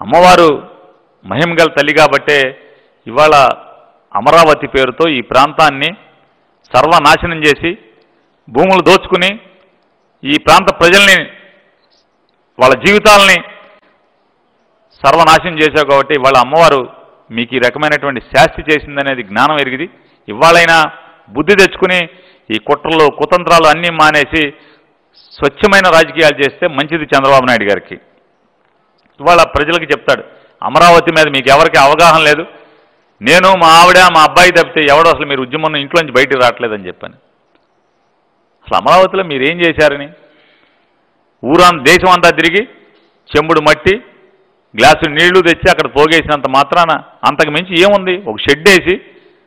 అమ్మవారు మహిమగల తల్లి కాబట్టే ఇవాళ అమరావతి పేరుతో ఈ ప్రాంతాన్ని సర్వనాశనం చేసి భూములు దోచుకుని ఈ ప్రాంత ప్రజల్ని వాళ్ళ జీవితాలని సర్వనాశనం చేశావు కాబట్టి వాళ్ళ అమ్మవారు మీకు ఈ రకమైనటువంటి శాస్తి చేసిందనేది జ్ఞానం ఎరిగింది ఇవాళైనా బుద్ధి తెచ్చుకుని ఈ కుట్రలు కుతంత్రాలు అన్నీ మానేసి స్వచ్ఛమైన రాజకీయాలు చేస్తే మంచిది చంద్రబాబు నాయుడు గారికి ఇవాళ ప్రజలకు చెప్తాడు అమరావతి మీద మీకు ఎవరికి అవగాహన లేదు నేను మా ఆవిడ మా అబ్బాయి తప్పితే ఎవడో అసలు మీరు ఉద్యమం ఇంట్లోంచి బయటికి రావట్లేదని చెప్పాను అసలు అమరావతిలో మీరు ఏం చేశారని ఊరం దేశం అంతా తిరిగి చెంబుడు మట్టి గ్లాసు నీళ్లు తెచ్చి అక్కడ పోగేసినంత మాత్రాన అంతకు మించి ఏముంది ఒక షెడ్ వేసి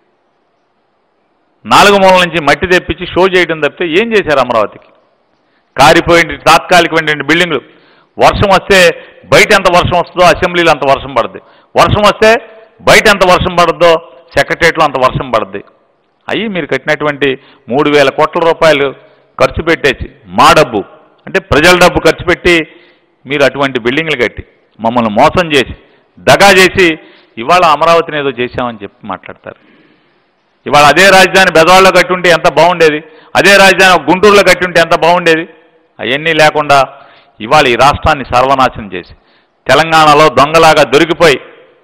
నాలుగు మూలల నుంచి మట్టి తెప్పించి షో చేయడం తప్పితే ఏం చేశారు అమరావతికి కారిపోయిన తాత్కాలికమైన బిల్డింగ్లు వర్షం వస్తే బయట ఎంత వర్షం వస్తుందో అసెంబ్లీలో అంత వర్షం పడుద్ది వర్షం వస్తే బయట ఎంత వర్షం పడుద్దో సెక్రటరియట్లో అంత వర్షం పడుద్ది అయ్యి మీరు కట్టినటువంటి మూడు వేల కోట్ల రూపాయలు ఖర్చు పెట్టేసి మా డబ్బు అంటే ప్రజల డబ్బు ఖర్చు పెట్టి మీరు అటువంటి బిల్డింగ్లు కట్టి మమ్మల్ని మోసం చేసి దగా చేసి ఇవాళ అమరావతిని ఏదో చేశామని చెప్పి మాట్లాడతారు ఇవాళ అదే రాజధాని బెదవాడలో కట్టుంటే ఎంత బాగుండేది అదే రాజధాని ఒక గుంటూరులో కట్టుంటే ఎంత బాగుండేది అవన్నీ లేకుండా ఇవాళ ఈ రాష్ట్రాన్ని సర్వనాశనం చేసి తెలంగాణలో దొంగలాగా దొరికిపోయి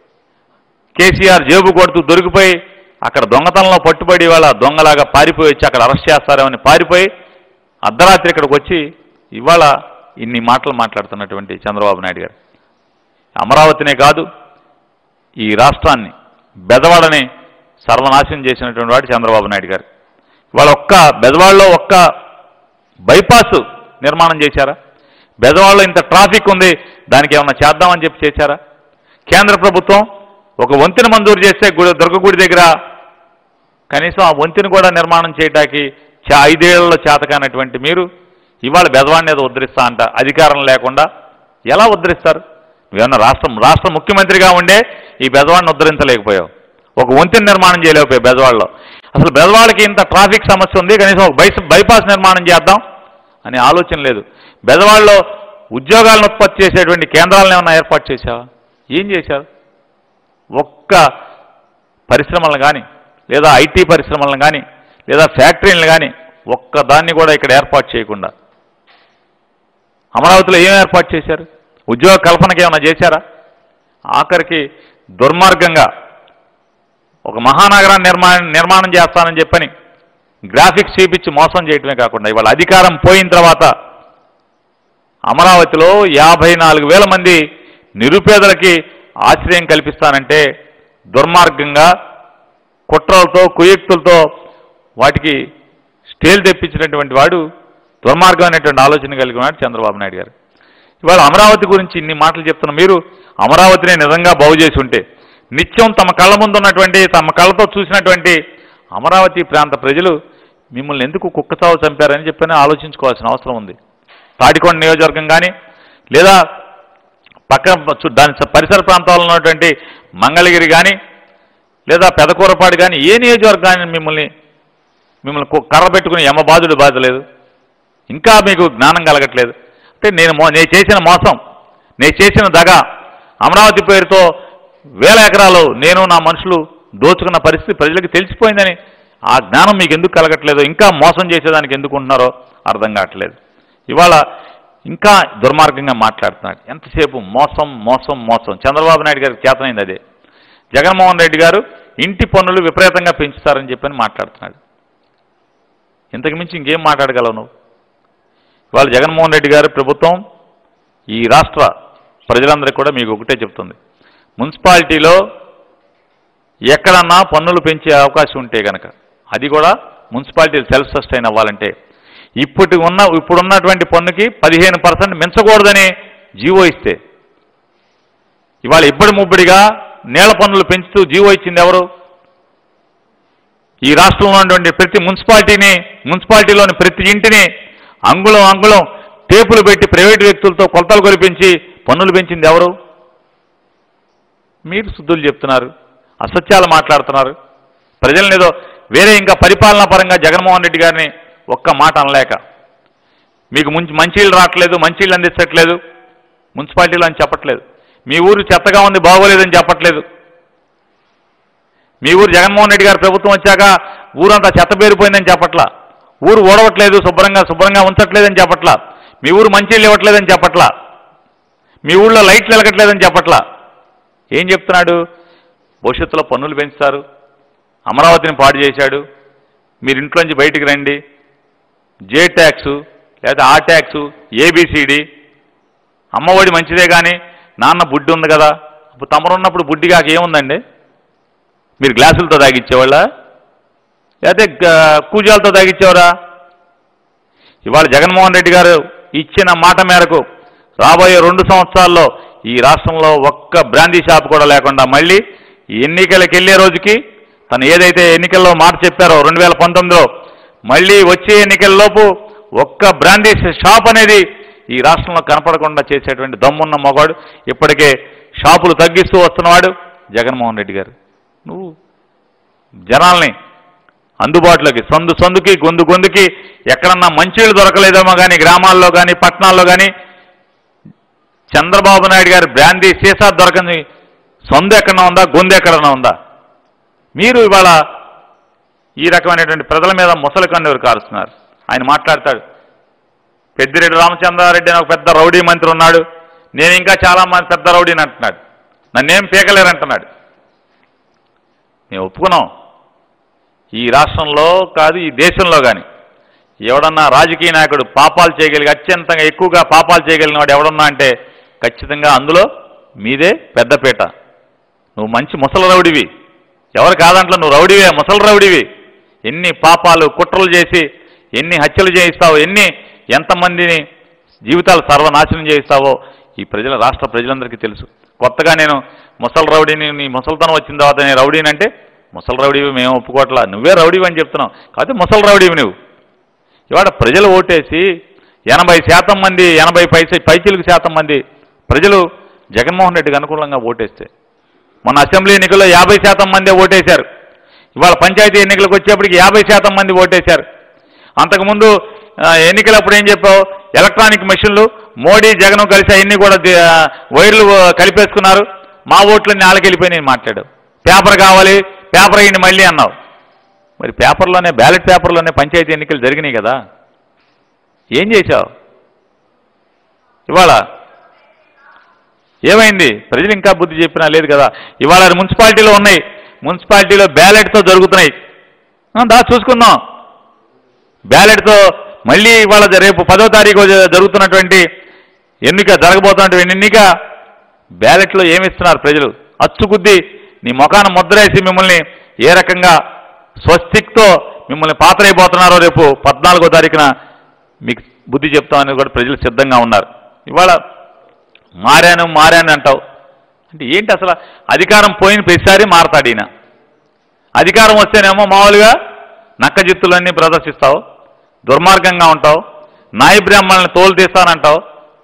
కేసీఆర్ జేబు కొడుతూ దొరికిపోయి అక్కడ దొంగతనంలో పట్టుబడి ఇవాళ దొంగలాగా పారిపోయి వచ్చి అక్కడ అరెస్ట్ చేస్తారేమని పారిపోయి అర్ధరాత్రి ఇక్కడికి వచ్చి ఇవాళ ఇన్ని మాటలు మాట్లాడుతున్నటువంటి చంద్రబాబు నాయుడు గారు అమరావతినే కాదు ఈ రాష్ట్రాన్ని బెదవాడని సర్వనాశనం చేసినటువంటి వాడు చంద్రబాబు నాయుడు గారు ఇవాళ ఒక్క బెదవాడలో ఒక్క బైపాస్ నిర్మాణం చేశారా బెదవాడలో ఇంత ట్రాఫిక్ ఉంది దానికి ఏమన్నా చేద్దామని చెప్పి చేశారా కేంద్ర ప్రభుత్వం ఒక వంతెన మంజూరు చేస్తే గుడి దుర్గగుడి దగ్గర కనీసం ఆ వంతెన కూడా నిర్మాణం చేయడానికి చా ఐదేళ్లలో చేతకానటువంటి మీరు ఇవాళ బెదవాడిని ఏదో ఉద్ధరిస్తా అంట అధికారం లేకుండా ఎలా ఉద్ధరిస్తారు నువ్వేమన్నా రాష్ట్రం రాష్ట్ర ముఖ్యమంత్రిగా ఉండే ఈ బెదవాడిని ఉద్ధరించలేకపోయావు ఒక వంతెన నిర్మాణం చేయలేకపోయావు బెదవాడలో అసలు బెదవాడకి ఇంత ట్రాఫిక్ సమస్య ఉంది కనీసం ఒక బైస్ బైపాస్ నిర్మాణం చేద్దాం అనే ఆలోచన లేదు బెదవాడలో ఉద్యోగాలను ఉత్పత్తి చేసేటువంటి కేంద్రాలను ఏమన్నా ఏర్పాటు చేశావా ఏం చేశారు ఒక్క పరిశ్రమలను కానీ లేదా ఐటీ పరిశ్రమలను కానీ లేదా ఫ్యాక్టరీలను కానీ ఒక్క దాన్ని కూడా ఇక్కడ ఏర్పాటు చేయకుండా అమరావతిలో ఏం ఏర్పాటు చేశారు ఉద్యోగ కల్పనకి ఏమైనా చేశారా ఆఖరికి దుర్మార్గంగా ఒక మహానగరాన్ని నిర్మాణం నిర్మాణం చేస్తానని చెప్పని గ్రాఫిక్స్ చూపించి మోసం చేయటమే కాకుండా ఇవాళ అధికారం పోయిన తర్వాత అమరావతిలో యాభై నాలుగు వేల మంది నిరుపేదలకి ఆశ్రయం కల్పిస్తానంటే దుర్మార్గంగా కుట్రలతో కుయుక్తులతో వాటికి స్టేల్ తెప్పించినటువంటి వాడు దుర్మార్గమైనటువంటి ఆలోచన కలిగిన వాడు చంద్రబాబు నాయుడు గారు ఇవాళ అమరావతి గురించి ఇన్ని మాటలు చెప్తున్న మీరు అమరావతిని నిజంగా బాగు చేసి ఉంటే నిత్యం తమ కళ్ళ ముందు ఉన్నటువంటి తమ కళ్ళతో చూసినటువంటి అమరావతి ప్రాంత ప్రజలు మిమ్మల్ని ఎందుకు కుక్కచావు చంపారని చెప్పని ఆలోచించుకోవాల్సిన అవసరం ఉంది తాడికొండ నియోజకవర్గం కానీ లేదా పక్కన చు- దాని స- పరిసర ప్రాంతాల్లో ఉన్నటువంటి మంగళగిరి కానీ లేదా పెదకూరపాడు కానీ ఏ నియోజకవర్గాన్ని మిమ్మల్ని మిమ్మల్ని కు- కర్ర పెట్టుకుని యమబాధుడు బాధలేదు ఇంకా మీకు జ్ఞానం కలగట్లేదు అంటే నేను మో నేను చేసిన మోసం నేను చేసిన దగ అమరావతి పేరుతో వేల ఎకరాలు నేను నా మనుషులు దోచుకున్న పరిస్థితి ప్రజలకు తెలిసిపోయిందని ఆ జ్ఞానం మీకు ఎందుకు కలగట్లేదు ఇంకా మోసం చేసేదానికి ఎందుకు ఉంటున్నారో అర్థం కావట్లేదు ఇవాళ ఇంకా దుర్మార్గంగా మాట్లాడుతున్నాడు ఎంతసేపు మోసం మోసం మోసం చంద్రబాబు నాయుడు గారికి చేతనైంది అదే జగన్మోహన్ రెడ్డి గారు ఇంటి పన్నులు విపరీతంగా పెంచుతారని చెప్పని మాట్లాడుతున్నాడు ఇంతకు మించి ఇంకేం మాట్లాడగలవు నువ్వు ఇవాళ జగన్మోహన్ రెడ్డి గారు ప్రభుత్వం ఈ రాష్ట్ర ప్రజలందరికీ కూడా మీకు ఒకటే చెప్తుంది మున్సిపాలిటీలో ఎక్కడన్నా పన్నులు పెంచే అవకాశం ఉంటే కనుక అది కూడా మున్సిపాలిటీలు సెల్ఫ్ సస్టైన్ అవ్వాలంటే ఇప్పటి ఉన్న ఇప్పుడున్నటువంటి పన్నుకి పదిహేను పర్సెంట్ మించకూడదని జీవో ఇస్తే ఇవాళ ఇబ్బడి ముబ్బడిగా నేల పన్నులు పెంచుతూ జీవో ఇచ్చింది ఎవరు ఈ రాష్ట్రంలో ఉన్నటువంటి ప్రతి మున్సిపాలిటీని మున్సిపాలిటీలోని ప్రతి ఇంటిని అంగుళం అంగుళం టేపులు పెట్టి ప్రైవేటు వ్యక్తులతో కొలతలు కొలిపించి పన్నులు పెంచింది ఎవరు మీరు శుద్ధులు చెప్తున్నారు అసత్యాలు మాట్లాడుతున్నారు ప్రజలను ఏదో వేరే ఇంకా పరిపాలనా పరంగా జగన్మోహన్ రెడ్డి గారిని ఒక్క మాట అనలేక మీకు మంచి మంచిళ్ళు రావట్లేదు మంచిళ్ళు అందించట్లేదు మున్సిపాలిటీలో అని చెప్పట్లేదు మీ ఊరు చెత్తగా ఉంది బాగోలేదని చెప్పట్లేదు మీ ఊరు జగన్మోహన్ రెడ్డి గారి ప్రభుత్వం వచ్చాక ఊరంతా చెత్త పేరిపోయిందని చెప్పట్లా ఊరు ఓడవట్లేదు శుభ్రంగా శుభ్రంగా ఉంచట్లేదని చెప్పట్లా మీ ఊరు మంచినీళ్ళు ఇవ్వట్లేదని చెప్పట్లా మీ ఊళ్ళో లైట్లు వెలగట్లేదని చెప్పట్లా ఏం చెప్తున్నాడు భవిష్యత్తులో పన్నులు పెంచుతారు అమరావతిని పాడు చేశాడు మీరు ఇంట్లోంచి బయటికి రండి జే ట్యాక్సు లేదా ఆ ట్యాక్సు ఏబిసిడి అమ్మఒడి మంచిదే కానీ నాన్న బుడ్డి ఉంది కదా ఇప్పుడు తమరున్నప్పుడు బుడ్డిగాక ఏముందండి మీరు గ్లాసులతో తాగిచ్చేవాళ్ళ లేకపోతే గ- కూజాలతో తాగిచ్చేవారా ఇవాళ జగన్మోహన్ రెడ్డి గారు ఇచ్చిన మాట మేరకు రాబోయే రెండు సంవత్సరాల్లో ఈ రాష్ట్రంలో ఒక్క బ్రాందీ షాప్ కూడా లేకుండా మళ్ళీ ఈ ఎన్నికలకు వెళ్ళే రోజుకి తను ఏదైతే ఎన్నికల్లో మాట చెప్పారో రెండు వేల పంతొమ్మిదిలో మళ్ళీ వచ్చే ఎన్నికల్లోపు ఒక్క బ్రాందీ షాప్ అనేది ఈ రాష్ట్రంలో కనపడకుండా చేసేటువంటి దమ్మున్న మొగాడు ఇప్పటికే షాపులు తగ్గిస్తూ వస్తున్నవాడు జగన్మోహన్ రెడ్డి గారు నువ్వు జనాల్ని అందుబాటులోకి సందు సందుకి గొంతు గొంతుకి ఎక్కడన్నా మంచినీళ్ళు దొరకలేదేమో కానీ గ్రామాల్లో కానీ పట్టణాల్లో కానీ చంద్రబాబు నాయుడు గారి బ్రాందీ సీసా దొరకని సొందు ఎక్కడన్నా ఉందా గొంతు ఎక్కడన్నా ఉందా మీరు ఇవాళ ఈ రకమైనటువంటి ప్రజల మీద ముసలి కన్నీరు కారుస్తున్నారు ఆయన మాట్లాడతాడు పెద్దిరెడ్డి రామచంద్రారెడ్డి అని ఒక పెద్ద రౌడీ మంత్రి ఉన్నాడు నేను ఇంకా చాలా మంది పెద్ద రౌడీని అంటున్నాడు నన్నేం పీకలేరంటున్నాడు మేము ఒప్పుకున్నాం ఈ రాష్ట్రంలో కాదు ఈ దేశంలో కానీ ఎవడన్నా రాజకీయ నాయకుడు పాపాలు చేయగలిగి అత్యంతంగా ఎక్కువగా పాపాలు చేయగలిగిన వాడు ఎవడన్నా అంటే ఖచ్చితంగా అందులో మీదే పెద్దపీట నువ్వు మంచి ముసలి రౌడివి ఎవరు కాదంట్లో నువ్వు రౌడివే ముసలి రౌడివి ఎన్ని పాపాలు కుట్రలు చేసి ఎన్ని హత్యలు చేయిస్తావో ఎన్ని ఎంతమందిని జీవితాలు సర్వనాశనం చేయిస్తావో ఈ ప్రజల రాష్ట్ర ప్రజలందరికీ తెలుసు కొత్తగా నేను ముసలి రౌడీని నీ ముసలితనం వచ్చిన తర్వాత నేను రౌడీని అంటే ముసలి రౌడీవి మేము ఒప్పుకోవట్లా నువ్వే రౌడీవి అని చెప్తున్నావు కాకపోతే ముసలి రౌడీవి నువ్వు ఇవాళ ప్రజలు ఓటేసి ఎనభై శాతం మంది ఎనభై పైస పైచిలకు శాతం మంది ప్రజలు జగన్మోహన్ రెడ్డికి అనుకూలంగా ఓటేస్తే మొన్న అసెంబ్లీ ఎన్నికల్లో యాభై శాతం మందే ఓటేశారు ఇవాళ పంచాయతీ ఎన్నికలకు వచ్చేప్పటికి యాభై శాతం మంది ఓటేశారు అంతకుముందు ఆ, ఎన్నికలప్పుడు ఏం చెప్పావు ఎలక్ట్రానిక్ మెషిన్లు మోడీ జగన్ కలిసి అవన్నీ కూడా ది- ఆ, వైర్లు ఆ, కలిపేసుకున్నారు మా ఓట్లన్నీ నాలుగు వెళ్ళిపోయి మాట్లాడావు పేపర్ కావాలి పేపర్ అయ్యింది మళ్ళీ అన్నావు మరి పేపర్లోనే బ్యాలెట్ పేపర్లోనే పంచాయతీ ఎన్నికలు జరిగినాయి కదా ఏం చేశావు ఇవాళ ఏమైంది ప్రజలు ఇంకా బుద్ధి చెప్పినా లేదు కదా ఇవాళ అది మున్సిపాలిటీలో ఉన్నాయి మున్సిపాలిటీలో బ్యాలెట్తో జరుగుతున్నాయి ఆ, దా చూసుకుందాం బ్యాలెట్తో మళ్ళీ ఇవాళ జ- రేపు పదో తారీఖు జ- జరుగుతున్నటువంటి ఎన్నిక జరగబోతున్నటువంటి ఎన్నిక బ్యాలెట్లో ఏమిస్తున్నారు ప్రజలు అచ్చుకుద్ది నీ ముఖాన ముద్రేసి మిమ్మల్ని ఏ రకంగా స్వస్తిక్తో మిమ్మల్ని పాత్రైపోతున్నారో రేపు పద్నాలుగో తారీఖున మీకు బుద్ధి చెప్తామని కూడా ప్రజలు సిద్ధంగా ఉన్నారు ఇవాళ మారాను మారాను అంటావు అంటే ఏంటి అసలు అధికారం పోయిన ప్రతిసారి మారతాడు ఈయన అధికారం వస్తేనేమో మామూలుగా నక్క జిత్తులన్నీ ప్రదర్శిస్తావు దుర్మార్గంగా ఉంటావు నాయి బ్రాహ్మణులను తోలు తీస్తానంటావు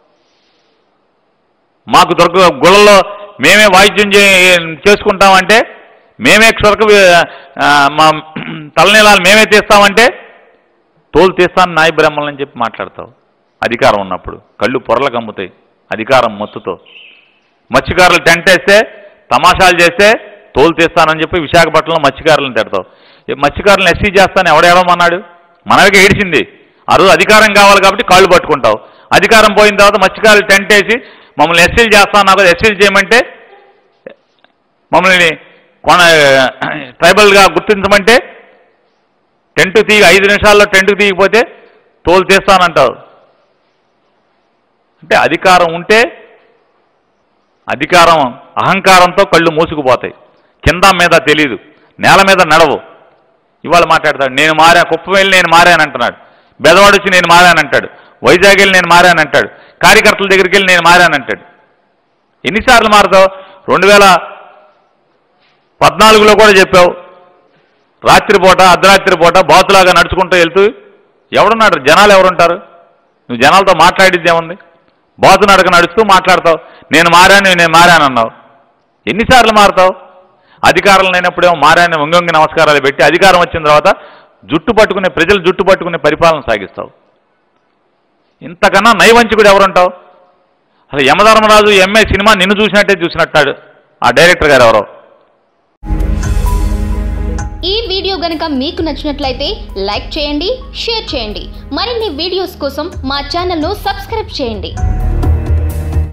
మాకు దొరక గుళ్ళలో మేమే వాయిద్యం చే చేసుకుంటామంటే మేమే క్షురక ఆ, మా తలనీలాలు మేమే తీస్తామంటే తోలు తీస్తాను నాయి బ్రాహ్మణులు అని చెప్పి మాట్లాడతావు అధికారం ఉన్నప్పుడు కళ్ళు పొరలు కమ్ముతాయి అధికారం మత్తుతో మత్స్యకారులు టెంట్ వేస్తే తమాషాలు చేస్తే తోలు తీస్తానని చెప్పి విశాఖపట్నంలో మత్స్యకారులను తిడతావు ఈ మత్స్యకారులను ఎస్సీ చేస్తాను ఎవడేడమన్నాడు మనకి ఏడిచింది ఆ రోజు అధికారం కావాలి కాబట్టి కాళ్ళు పట్టుకుంటావు అధికారం పోయిన తర్వాత మత్స్యకారులు టెంట్ వేసి మమ్మల్ని ఎస్సీలు చేస్తాను కదా ఎస్సీలు చేయమంటే మమ్మల్ని కొన ట్రైబల్గా గుర్తించమంటే టెంట్ తీగి ఐదు నిమిషాల్లో టెంట్ తీయకపోతే తోలు తీస్తానంటావు అంటే అధికారం ఉంటే అధికారం అహంకారంతో కళ్ళు మూసుకుపోతాయి కింద మీద తెలీదు నేల మీద నడవు ఇవాళ మాట్లాడతాడు నేను మారా కుప్పం వెళ్ళి నేను మారానంటున్నాడు బెదవాడు వచ్చి నేను మారానంటాడు వైజాగ్ వెళ్ళి నేను మారానంటాడు కార్యకర్తల దగ్గరికి వెళ్ళి నేను మారానంటాడు ఎన్నిసార్లు మారుతావు రెండు వేల పద్నాలుగులో కూడా చెప్పావు రాత్రిపూట అర్ధరాత్రి పూట బాతులాగా నడుచుకుంటూ వెళ్తూ ఎవడున్నాడు జనాలు ఎవరుంటారు నువ్వు జనాలతో మాట్లాడిద్ది ఏముంది బాతు నడక నడుస్తూ మాట్లాడతావు నేను మారాను నేను మారాను అన్నావు ఎన్నిసార్లు మారుతావు అధికారం లేనప్పుడేమో మారాను వంగొంగి నమస్కారాలు పెట్టి అధికారం వచ్చిన తర్వాత జుట్టు పట్టుకునే ప్రజలు జుట్టు పట్టుకునే పరిపాలన సాగిస్తావు ఇంతకన్నా నైవంచకుడు ఎవరుంటావు అసలు యమధర్మరాజు ఎంఏ సినిమా నిన్ను చూసినట్టే చూసినట్టాడు ఆ డైరెక్టర్ గారు ఎవరో ఈ వీడియో గనుక మీకు నచ్చినట్లయితే లైక్ చేయండి షేర్ చేయండి మరిన్ని వీడియోస్ కోసం మా ఛానల్ను సబ్స్క్రైబ్ చేయండి